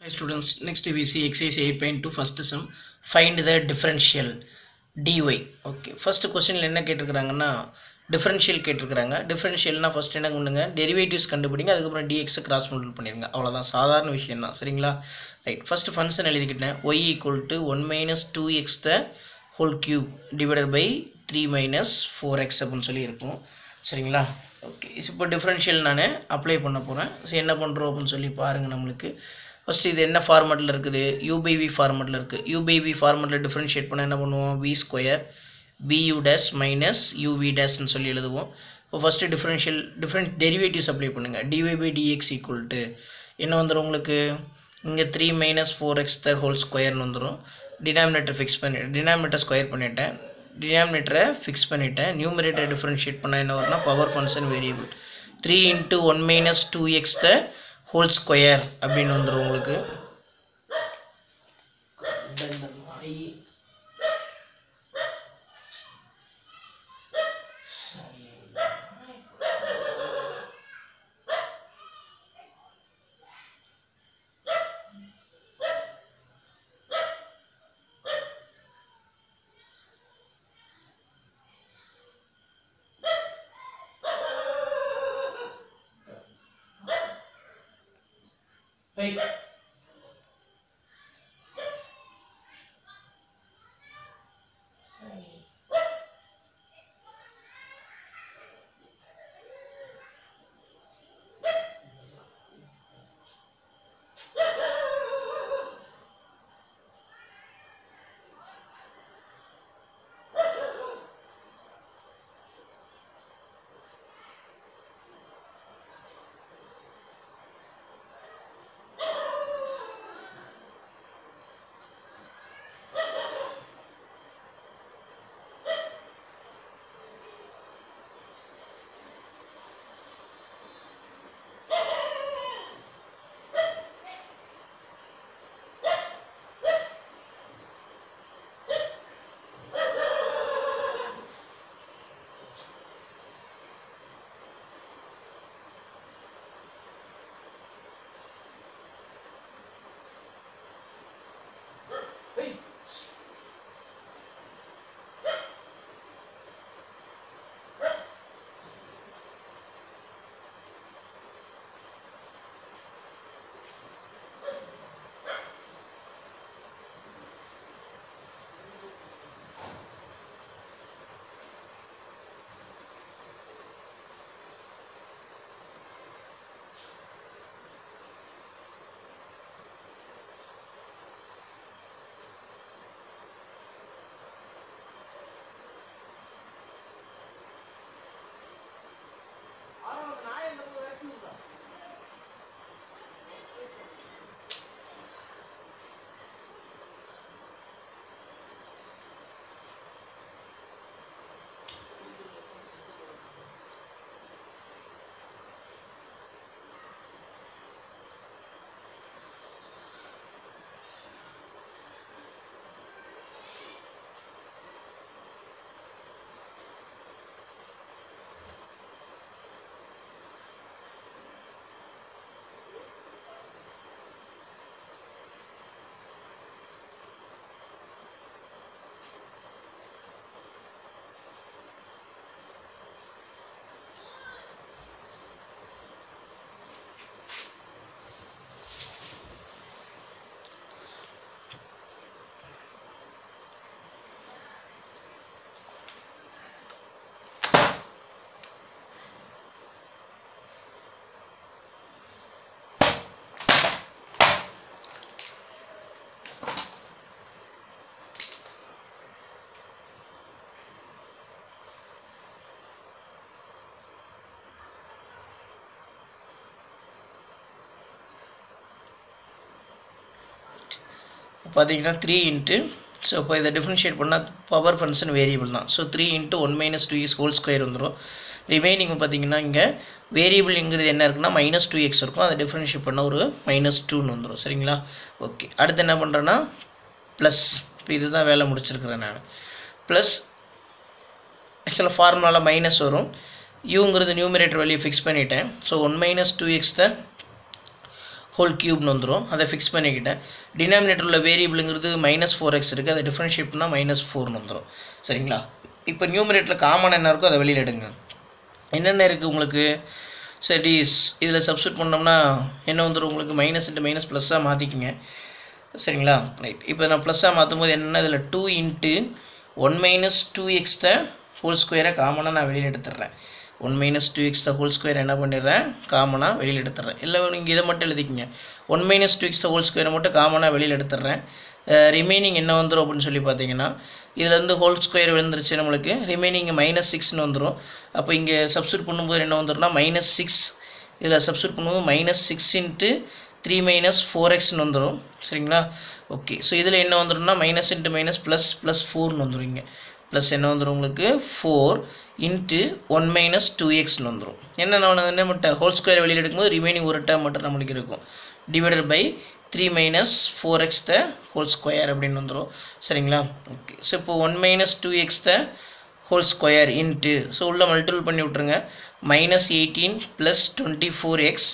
Hi students, next we see exercise 8.2 first sum. Find the differential dy. Okay, first questionல என்ன கேட்டிருக்கிறாங்கன்னா differential கேட்டிருக்கிறாங்க differentialனா first என்ன பண்ணுங்க derivatives கண்டுபிடிங்க அதுக்கப்புறம் dx கிராஸ் மல்டிபிள் பண்ணிருங்க அவ்வளோதான் சாதாரண விஷயம் தான் சரிங்களா ரைட் ஃபர்ஸ்ட் ஃபங்க்ஷன் எழுதிக்கிட்டேன் y equal to one minus two x the whole cube divided by three minus four x அப்படின்னு சொல்லி இருக்கும் சரிங்களா ஓகே இப்போ டிஃப்ரென்ஷியல் நான் அப்ளை பண்ண போகிறேன் ஸோ என்ன பண்ணுறோம் அப்படின்னு சொல்லி பாருங்கள் நம்மளுக்கு ஃபஸ்ட்டு இது என்ன ஃபார்மெட்டில் இருக்குது u by v ஃபார்மெட்டில் இருக்குது u by v ஃபார்மெட்டில் டிஃப்ரென்ஷியேட் பண்ண என்ன பண்ணுவோம் v square bu dash minus uv டேஷ்னு சொல்லி எழுதுவோம் இப்போ first differential different derivatives apply பண்ணுங்கள் dy by dx equal to என்ன வந்துடும் உங்களுக்கு இங்கே three minus four x the whole ஸ்கொயர்னு வந்துடும் டினாமினேட்டர் ஃபிக்ஸ் பண்ணி டினாமினேட்டர் ஸ்கொயர் பண்ணிட்டேன் டினாமினேட்டரை ஃபிக்ஸ் பண்ணிட்டேன் நியூமரேட்டர் டிஃப்ரென்ஷியேட் பண்ணால் என்ன வரும்னா power function variable three into one minus two x the whole square அப்படின்னு வந்துடும் உங்களுக்கு Hey. Hey. பார்த்தீங்கன்னா த்ரீ இன்ட்டு ஸோ இப்போ இதை டிஃப்ரென்ஷியேட் பண்ணால் பவர் ஃபங்க்ஷன் வேரியபிள் தான் so three into one minus two is whole square வந்துடும் ரிமைனிங் பார்த்தீங்கன்னா இங்கே வேரியபிள்ங்கிறது என்ன இருக்குன்னா மைனஸ் டூ எக்ஸ் இருக்கும் அதை டிஃப்ரென்ஷியேட் பண்ணால் ஒரு மைனஸ் டூன்னு வந்துடும் சரிங்களா ஓகே அடுத்து என்ன பண்ணுறேன்னா ப்ளஸ் இப்போ இதுதான் வேலை முடிச்சிருக்கிறேன் நான் ப்ளஸ் ஆக்சுவலாக ஃபார்முலாவில் மைனஸ் வரும் யூங்கிறது நியூமரேட்டர் வேல்யூ ஃபிக்ஸ் பண்ணிட்டேன் so one minus two x the whole க்யூப்னு வந்துடும் அதை ஃபிக்ஸ் பண்ணிக்கிட்டேன் டினாமினேட்டர் உள்ள வேரியபிளுங்கிறது மைனஸ் ஃபோர் எக்ஸ் இருக்குது அதை டிஃப்ரென்ஷியேட் பண்ணால் மைனஸ் ஃபோர்னு வந்துடும் சரிங்களா இப்போ நியூமரேட்டில் காமன் என்ன இருக்கோ அதை வெளியில் எடுங்க என்னென்ன இருக்குது உங்களுக்கு சரி இதில் சப்ஸ்டியூட் பண்ணோம்னா என்ன வந்துடும் உங்களுக்கு மைனஸ் இன்ட்டு மைனஸ் ப்ளஸ்ஸாக மாற்றிக்கிங்க சரிங்களா ரைட் இப்போ நான் ப்ளஸ்ஸாக மாற்றும் போது என்னென்னா இதில் two into one minus two x the whole ஸ்கொயரை காமனாக நான் வெளியில் எடுத்துடுறேன் one minus two x the whole square என்ன பண்ணிடுறேன் காமனாக வெளியில் எடுத்துடுறேன் இல்லை நீங்கள் இதை மட்டும் எழுதிக்கிங்க one minus two x the whole ஸ்கொயரை மட்டும் காமனாக வெளியில் எடுத்துடுறேன் ரிமைனிங் என்ன வந்துடும் அப்படின்னு சொல்லி பார்த்தீங்கன்னா இதில் வந்து ஹோல் ஸ்கொயர் விழுந்துருச்சு நம்மளுக்கு ரிமைனிங் மைனஸ் சிக்ஸ்னு வந்துடும் அப்போ இங்கே சப்ஸ்டியூட் பண்ணும்போது என்ன வந்துடும்னா மைனஸ் சிக்ஸ் இதில் சப்ஸ்டியூட் பண்ணும்போது minus six into three minus four எக்ஸ்னு வந்துடும் சரிங்களா ஓகே ஸோ இதில் என்ன வந்துடும்னா minus into minus plus plus ஃபோர்னு வந்துடும் இங்கே ப்ளஸ் என்ன வந்துடும் உங்களுக்கு four into one minus two எக்ஸ்னு வந்துடும் என்ன நான் என்ன மட்டும் ஹோல் ஸ்கொயர் வெளியில் எடுக்கும்போது ரிமைனிங் ஒரு டேர்ம் மட்டும் நம்மளுக்கு இருக்கும் divided by three minus four x the whole square அப்படின்னு வந்துடும் சரிங்களா ஓகே ஸோ இப்போ one minus two x the whole square into so உள்ளே மல்டிபிள் பண்ணி விட்ருங்க minus eighteen plus twenty four x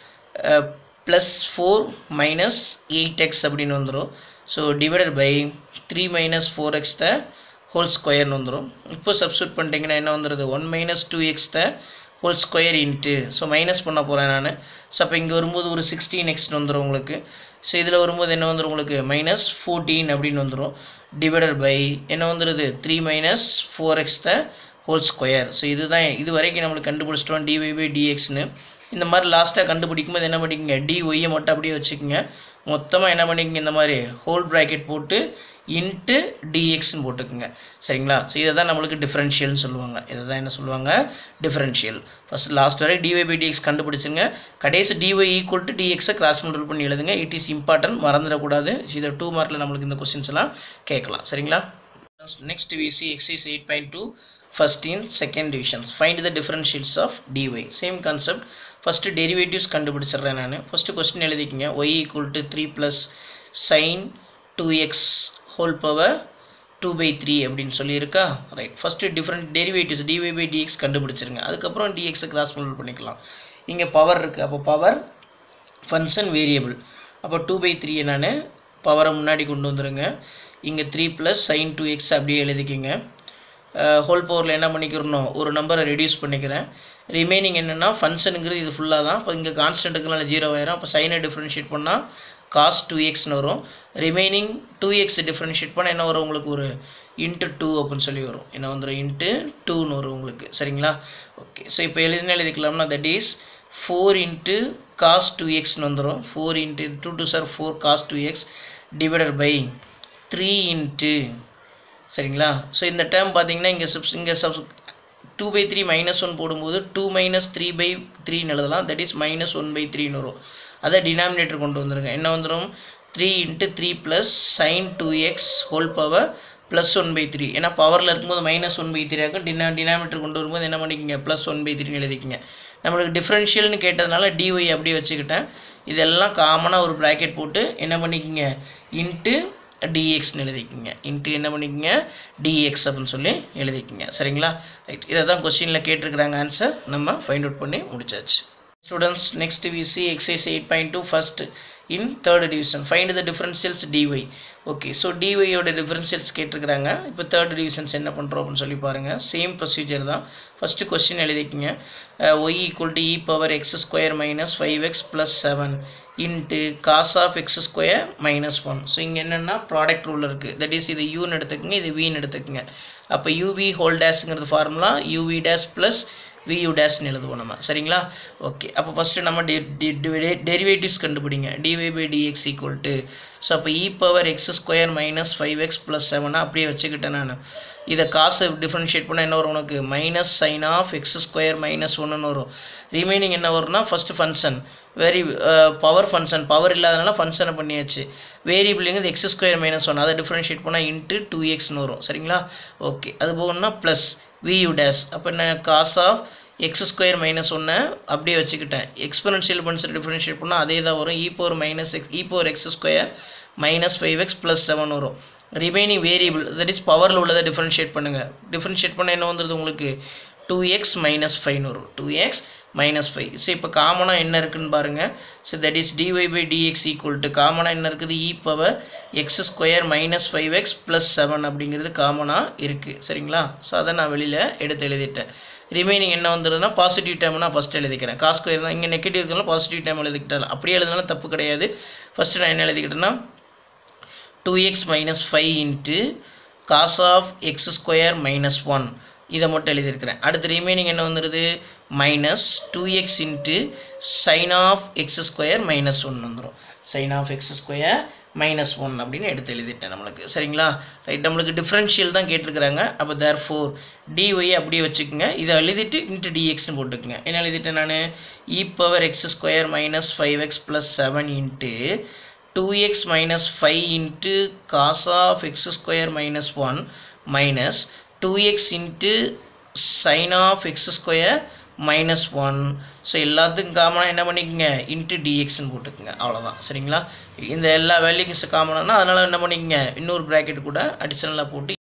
plus four minus eight x அப்படின்னு வந்துடும் so divided by three minus four x the whole ஸ்கொயர்னு வந்துடும் இப்போ substitute பண்ணிட்டீங்கன்னா என்ன வந்துடுது one minus two x the whole square into so minus பண்ண போகிறேன் நான் ஸோ அப்போ இங்கே வரும்போது ஒரு சிக்ஸ்டீன் எக்ஸ் வந்துடும் உங்களுக்கு ஸோ இதில் வரும்போது என்ன வந்துடும் உங்களுக்கு மைனஸ் ஃபோர்டீன் அப்படின்னு வந்துடும் டிவைடட் பை என்ன வந்துடுது three minus four x the whole square so இதுதான் இது வரைக்கும் நம்மளுக்கு கண்டுபிடிச்சிட்டோம் டிஒய் பை டிஎக்ஸ்னு இந்த மாதிரி லாஸ்ட்டாக கண்டுபிடிக்கும் போது என்ன பண்ணிக்கங்க டி ஒய்யை மட்டும் அப்படியே வச்சுக்கோங்க மொத்தமாக என்ன பண்ணிக்கங்க இந்த மாதிரி ஹோல் ப்ராக்கெட் போட்டு இன்ட்டு டிஎக்ஸ்னு போட்டுக்குங்க சரிங்களா ஸோ இதை தான் நம்மளுக்கு டிஃப்ரென்ஷியல்னு சொல்லுவாங்க இதை தான் என்ன சொல்லுவாங்க டிஃப்ரென்ஷியல் ஃபஸ்ட் லாஸ்ட் வரை டிஒய் பை டிஎக்ஸ் கண்டுபிடிச்சுங்க கடைசி டிஒய் ஈக்குவல் டு டிஎக்ஸை கிராஸ் மல்டிபிள் பண்ணி எழுதுங்க இட் இஸ் இம்பார்ட்டன்ட் மறந்துடக்கூடாது இதை டூ மார்க்கில் நம்மளுக்கு இந்த கொஸ்டின்ஸ் எல்லாம் கேட்கலாம் சரிங்களா next we see exercise 8.2 first in second divisions find the differentials of dy same concept first derivatives கண்டுபிடிச்சிடுறேன் நான் first question எழுதிக்கங்க y equal to 3 plus sin 2x whole power 2 by 3 அப்படின்னு சொல்லியிருக்கா right first different derivatives dy by dx கண்டுபிடிச்சிருங்க அதுக்கப்புறம் dx cross multiple பண்ணிக்கலாம் இங்கே power இருக்குது அப்போ பவர் ஃபங்க்ஷன் வேரியபிள் அப்போ டூ பை த்ரீ நான் பவரை முன்னாடி கொண்டு வந்துருங்க இங்கே three plus sine two x அப்படியே எழுதிக்கிங்க ஹோல் பவரில் என்ன பண்ணிக்கிறணும் ஒரு நம்பரை ரெடியூஸ் பண்ணிக்கிறேன் ரிமைனிங் என்னென்னா ஃபங்க்ஷனுங்கிறது இது ஃபுல்லாக தான் இப்போ இங்கே கான்ஸ்டன்ட்டுக்குனால ஜீரோ ஆயிரும் அப்போ சைனை டிஃப்ரென்ஷியேட் பண்ணால் காஸ் டூ எக்ஸ்னு வரும் ரிமைனிங் டூ எக்ஸ் டிஃப்ரென்ஷியேட் பண்ணால் என்ன வரும் உங்களுக்கு ஒரு இன்ட்டு டூ அப்படின்னு சொல்லி வரும் என்ன வந்துடும் இன்ட்டு டூன்னு வரும் உங்களுக்கு சரிங்களா ஓகே ஸோ இப்போ எழுதினா எழுதிக்கலாம்னா that is four into cos two எக்ஸ்னு வந்துடும் four into two two sir four cos two x divided by three into சரிங்களா ஸோ இந்த டேர்ம் பார்த்தீங்கன்னா இங்கே சப்ஸ் இங்கே subs two by three minus one போடும்போது டூ மைனஸ் த்ரீ பை த்ரீன்னு எழுதலாம் that is minus one by த்ரீன்னு வரும் அதை டினாமினேட்டர் கொண்டு வந்துருங்க என்ன வந்துடும் three into three plus sine two x whole power plus one by three ஏன்னா பவரில் இருக்கும்போது மைனஸ் ஒன் பை த்ரீ ஆகும் டினா டினாமினேட்டர் கொண்டு வரும்போது என்ன பண்ணிக்கிங்க ப்ளஸ் ஒன் பை த்ரீன்னு எழுதிக்கிங்க நம்மளுக்கு டிஃப்ரென்ஷியல்னு கேட்டதுனால டிஒய் அப்படியே வச்சுக்கிட்டேன் இதெல்லாம் காமனாக ஒரு ப்ராக்கெட் போட்டு என்ன பண்ணிக்கிங்க இன்ட்டு டிஎக்ஸ்னு எழுதிக்கிங்க இன்ட்டு என்ன பண்ணிக்கங்க டிஎக்ஸ் அப்படின்னு சொல்லி எழுதிக்கிங்க சரிங்களா ரைட் இதை தான் கொஸ்டினில் கேட்டிருக்கிறாங்க ஆன்சர் நம்ம ஃபைண்ட் அவுட் பண்ணி முடிச்சாச்சு students next we see exercise eight point two first in third division find the differentials d y okay so டிஒயோட டிஃபரன்ஷியல்ஸ் கேட்டிருக்கிறாங்க இப்போ தேர்ட் டிவிஷன்ஸ் என்ன பண்ணுறோம் அப்படின்னு சொல்லி பாருங்கள் சேம் ப்ரொசீஜர் தான் ஃபஸ்ட்டு கொஸ்டின் எழுதிக்கிங்க y equal to e power x square minus five x plus seven into cos of x square minus one so இங்கே என்னென்னா ப்ராடக்ட் ரூல் இருக்குது தட் இஸ் இது யூன்னு எடுத்துக்கங்க இது வின்னு எடுத்துக்கங்க அப்போ யூவி ஹோல் டேஷுங்கிறது formula u v dash plus v u டேஷ்னு எழுதுவோம் நம்ம சரிங்களா ஓகே அப்போ ஃபஸ்ட்டு நம்ம டெரிவேட்டிவ்ஸ் கண்டுபிடிங்க d y by d x equal to so அப்போ e power x square minus five x plus செவனாக அப்படியே வச்சுக்கிட்டேன் நான் இதை காசு டிஃப்ரென்ஷியேட் பண்ணால் என்ன வரும் உனக்கு minus sine of x square minus ஒன்றுன்னு வரும் ரிமைனிங் என்ன வரும்னா first function very power function power இல்லாதனால ஃபங்க்ஷனை பண்ணியாச்சு வேரியபிளுங்கிறது எக்ஸ் ஸ்கொயர் மைனஸ் ஒன் அதை டிஃப்ரென்ஷியேட் பண்ணால் இன்ட்டு டூ எக்ஸ்னு வரும் சரிங்களா ஓகே அது போகணும்னா ப்ளஸ் வியூ டேஸ் அப்போ என்ன cos of x square minus ஒன்று அப்படியே வச்சுக்கிட்டேன் எக்ஸ்பெரன்ஷியல் பன்ஸ் டிஃப்ரென்ஷியேட் பண்ணால் அதே தான் வரும் e power minus x e power x square minus five x plus seven வரும் ரிமைனிங் வேரியபிள் தட் இஸ் பவரில் உள்ளதை டிஃப்ரென்ஷியேட் பண்ணுங்கள் டிஃப்ரென்ஷியேட் பண்ண என்ன வந்துடுது உங்களுக்கு டூ எக்ஸ் மைனஸ் ஃபைவ்னு வரும் two x minus five so இப்போ காமனாக என்ன இருக்குன்னு பாருங்கள் so that is d y by d x equal to காமனாக என்ன இருக்குது e power x square minus five x plus seven அப்படிங்கிறது காமனாக இருக்குது சரிங்களா ஸோ அதை நான் வெளியில் எடுத்து எழுதிட்டேன் ரிமைனிங் என்ன வந்துடுதுன்னா பாசிட்டிவ் டேர்ம் நான் ஃபஸ்ட் எழுதிக்கிறேன் காஸ் ஸ்கொயர் தான் இங்கே நெகட்டிவ் இருந்தாலும் பாசிட்டிவ் டேர்ம் எழுதிக்கிட்டாலும் அப்படியே எழுதினாலும் தப்பு கிடையாது ஃபஸ்ட்டு நான் என்ன எழுதிக்கிட்டேன்னா two x minus five into cos of x square minus one இதை மட்டும் எழுதியிருக்கிறேன் அடுத்து ரிமைனிங் என்ன வந்துடுது minus two x into sine of x square minus one வந்துடும் sine of x square minus one அப்படின்னு எடுத்து எழுதிட்டேன் நம்மளுக்கு சரிங்களா ரைட் நம்மளுக்கு டிஃப்ரென்ஷியல் தான் கேட்டிருக்கிறாங்க அப்போ தேர் ஃபோர் டிஒய் அப்படியே வச்சுக்கோங்க இதை எழுதிட்டு இன்ட்டு டிஎக்ஸ்னு போட்டுக்குங்க என்ன எழுதிட்டேன் நான் e power x square minus five x plus seven into two x minus five into cos of x square minus one minus two x into sine of x square minus one so எல்லாத்துக்கும் காமனாக என்ன பண்ணிக்கோங்க into டிஎக்ஸ்னு போட்டுக்கோங்க அவ்வளோதான் சரிங்களா இந்த எல்லா values காமனானா அதனால் என்ன பண்ணிக்கங்க இன்னொரு ப்ராக்கெட் கூட அடிஷனலாக போட்டு